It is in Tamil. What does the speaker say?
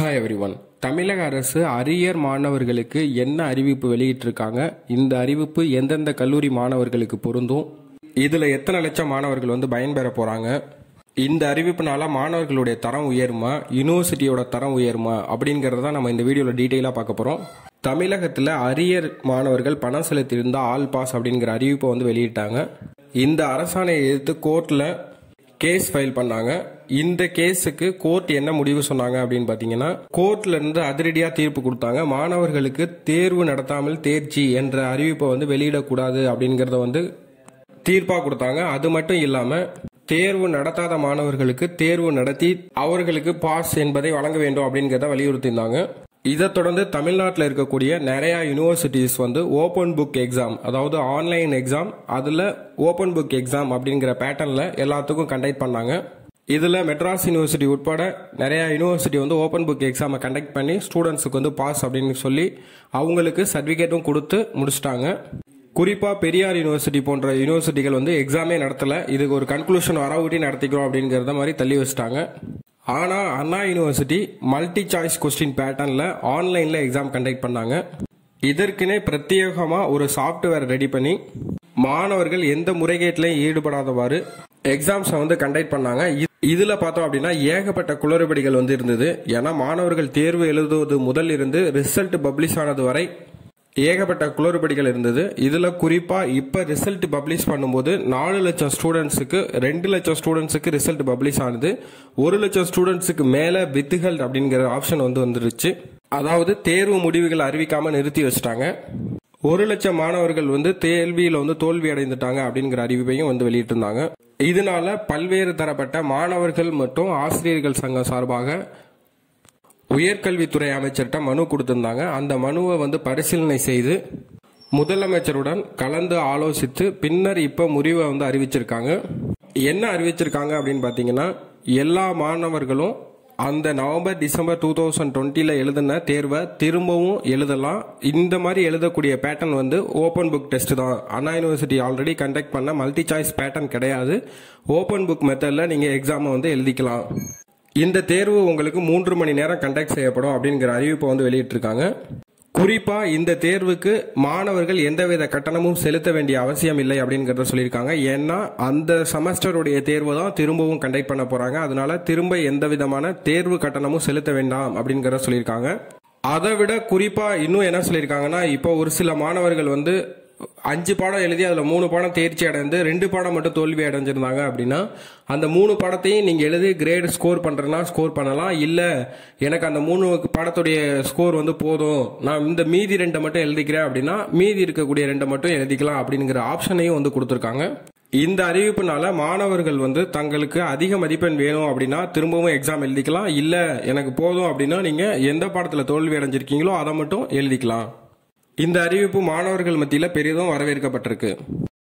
ஹாய் எவ்ரி ஒன் தமிழக அரசு அரியர் மாணவர்களுக்கு என்ன அறிவிப்பு வெளியிட்டிருக்காங்க இந்த அறிவிப்பு எந்தெந்த கல்லூரி மாணவர்களுக்கு பொருந்தும் இதில் எத்தனை லட்சம் மாணவர்கள் வந்து பயன்பெற போகிறாங்க இந்த அறிவிப்புனால மாணவர்களுடைய தரம் உயருமா யூனிவர்சிட்டியோட தரம் உயருமா அப்படிங்கிறத நம்ம இந்த வீடியோவில் டீட்டெயிலாக பார்க்க போகிறோம் தமிழகத்தில் அரியர் மாணவர்கள் பணம் செலுத்தியிருந்தா ஆல் பாஸ் அப்படிங்கிற அறிவிப்பை வந்து வெளியிட்டாங்க இந்த அரசாணையை எதிர்த்து கோர்ட்டில் கேஸ் ஃபைல் பண்ணாங்க இந்த கேஸுக்கு கோர்ட் என்ன முடிவு சொன்னாங்க அப்படின்னு பாத்தீங்கன்னா கோர்ட்ல இருந்து அதிரடியா தீர்ப்பு கொடுத்தாங்க மாணவர்களுக்கு தேர்வு நடத்தாமல் தேர்ச்சி என்ற அறிவிப்பை வந்து வெளியிடக்கூடாது அப்படிங்கறத வந்து தீர்ப்பா கொடுத்தாங்க அது மட்டும் இல்லாம தேர்வு நடத்தாத மாணவர்களுக்கு தேர்வு நடத்தி அவர்களுக்கு பாஸ் என்பதை வழங்க வேண்டும் அப்படிங்கிறத வலியுறுத்தியிருந்தாங்க இதை தொடர்ந்து தமிழ்நாட்டில் இருக்கக்கூடிய நிறைய யூனிவர்சிட்டிஸ் வந்து ஓப்பன் புக் எக்ஸாம் அதாவது ஆன்லைன் எக்ஸாம் அதில் ஓப்பன் புக் எக்ஸாம் அப்படிங்கிற பேட்டர்னில் எல்லாத்துக்கும் கண்டக்ட் பண்ணாங்க இதில் மெட்ராஸ் யூனிவர்சிட்டி உட்பட நிறைய யூனிவர்சிட்டி வந்து ஓப்பன் புக் எக்ஸாமை கண்டக்ட் பண்ணி ஸ்டூடெண்ட்ஸுக்கு வந்து பாஸ் அப்படின்னு சொல்லி அவங்களுக்கு சர்டிஃபிகேட்டும் கொடுத்து முடிச்சிட்டாங்க குறிப்பாக பெரியார் யூனிவர்சிட்டி போன்ற யூனிவர்சிட்டிகள் வந்து எக்ஸாமே நடத்தலை இதுக்கு ஒரு கன்க்ளூஷன் வரவிட்டி நடத்திக்கிறோம் அப்படிங்கிறத மாதிரி தள்ளி வச்சிட்டாங்க ஆனால் Anna university multi choice question பேட்டர்னில் ஆன்லைனில் எக்ஸாம் கண்டக்ட் பண்ணாங்க இதற்குனே பிரத்யேகமாக ஒரு சாஃப்ட்வேர் ரெடி பண்ணி மாணவர்கள் எந்த முறைகேட்டிலையும் ஈடுபடாதவாறு எக்ஸாம்ஸை வந்து கண்டக்ட் பண்ணாங்க இ- இதுல பார்த்தோம் அப்படின்னா ஏகப்பட்ட குளறுபடிகள் வந்து இருந்தது ஏன்னா மாணவர்கள் தேர்வு எழுதுவது முதல் இருந்து ரிசல்ட் பப்ளிஷ் ஆனது வரை ஏகப்பட்ட குளறுபடிகள் இருந்தது இதுல குறிப்பா இப்ப ரிசல்ட் பப்ளிஷ் பண்ணும்போது நாலு லட்சம் ஸ்டூடெண்ட்ஸுக்கு ரெண்டு லட்சம் ஸ்டூடெண்ட்ஸுக்கு ரிசல்ட் பப்ளிஷ் ஆனது ஒரு லட்சம் ஸ்டூடெண்ட்ஸுக்கு மேல வித்துகள் அப்படிங்கிற ஆப்ஷன் வந்து வந்துருச்சு அதாவது தேர்வு முடிவுகள் அறிவிக்காம நிறுத்தி வச்சிட்டாங்க ஒரு லட்சம் மாணவர்கள் வந்து தேர்வியில வந்து தோல்வி அடைந்துட்டாங்க அப்படிங்கிற அறிவிப்பையும் வந்து வெளியிட்டிருந்தாங்க இதனால பல்வேறு தரப்பட்ட மாணவர்கள் மற்றும் ஆசிரியர்கள் சங்கம் சார்பாக உயர்கல்வித்துறை அமைச்சர்கிட்ட மனு கொடுத்திருந்தாங்க அந்த மனுவை வந்து பரிசீலனை செய்து முதலமைச்சருடன் கலந்து ஆலோசித்து பின்னர் இப்ப முடிவை வந்து அறிவிச்சிருக்காங்க என்ன அறிவிச்சிருக்காங்க அப்படின்னு பாத்தீங்கன்னா எல்லா மாணவர்களும் அந்த நவம்பர் டிசம்பர் டூ தௌசண்ட் டுவெண்ட்டில எழுதின தேர்வை திரும்பவும் எழுதலாம் இந்த மாதிரி எழுதக்கூடிய பேட்டர்ன் வந்து ஓப்பன் புக் டெஸ்ட் தான் அண்ணா யூனிவர்சிட்டி ஆல்ரெடி கண்டக்ட் பண்ண மல்டி சாய்ஸ் பேட்டர்ன் கிடையாது ஓப்பன் புக் மெத்தட்ல நீங்க எக்ஸாமை வந்து எழுதிக்கலாம் இந்த தேர்வு உங்களுக்கு மூன்று மணி நேரம் கண்டக்ட் செய்யப்படும் அப்படிங்கிற அறிவிப்பை வந்து வெளியிட்டிருக்காங்க குறிப்பா இந்த தேர்வுக்கு மாணவர்கள் எந்தவித கட்டணமும் செலுத்த வேண்டிய அவசியம் இல்லை அப்படிங்கறத சொல்லியிருக்காங்க ஏன்னா அந்த செமஸ்டருடைய தேர்வு தான் திரும்பவும் கண்டக்ட் பண்ண போறாங்க அதனால திரும்ப எந்த விதமான தேர்வு கட்டணமும் செலுத்த வேண்டாம் அப்படிங்கறத சொல்லியிருக்காங்க அதை விட குறிப்பா இன்னும் என்ன சொல்லியிருக்காங்கன்னா இப்போ ஒரு சில மாணவர்கள் வந்து அஞ்சு பாடம் எழுதி அதுல மூணு பாடம் தேர்ச்சி அடைந்து ரெண்டு பாடம் மட்டும் தோல்வி அடைஞ்சிருந்தாங்க அப்படின்னா அந்த மூணு பாடத்தையும் நீங்க எழுதி கிரேட் ஸ்கோர் பண்றேன்னா ஸ்கோர் பண்ணலாம் இல்ல எனக்கு அந்த மூணு பாடத்துடைய ஸ்கோர் வந்து போதும் நான் இந்த மீதி ரெண்டை மட்டும் எழுதிக்கிறேன் அப்படின்னா மீதி இருக்கக்கூடிய ரெண்டை மட்டும் எழுதிக்கலாம் அப்படிங்கிற ஆப்ஷனையும் வந்து கொடுத்துருக்காங்க இந்த அறிவிப்புனால மாணவர்கள் வந்து தங்களுக்கு அதிக மதிப்பெண் வேணும் அப்படின்னா திரும்பவும் எக்ஸாம் எழுதிக்கலாம் இல்ல எனக்கு போதும் அப்படின்னா நீங்க எந்த பாடத்துல தோல்வி அடைஞ்சிருக்கீங்களோ அதை மட்டும் எழுதிக்கலாம் இந்த அறிவிப்பு மாணவர்கள் மத்தியில் பெரிதும் வரவேற்கப்பட்டிருக்கு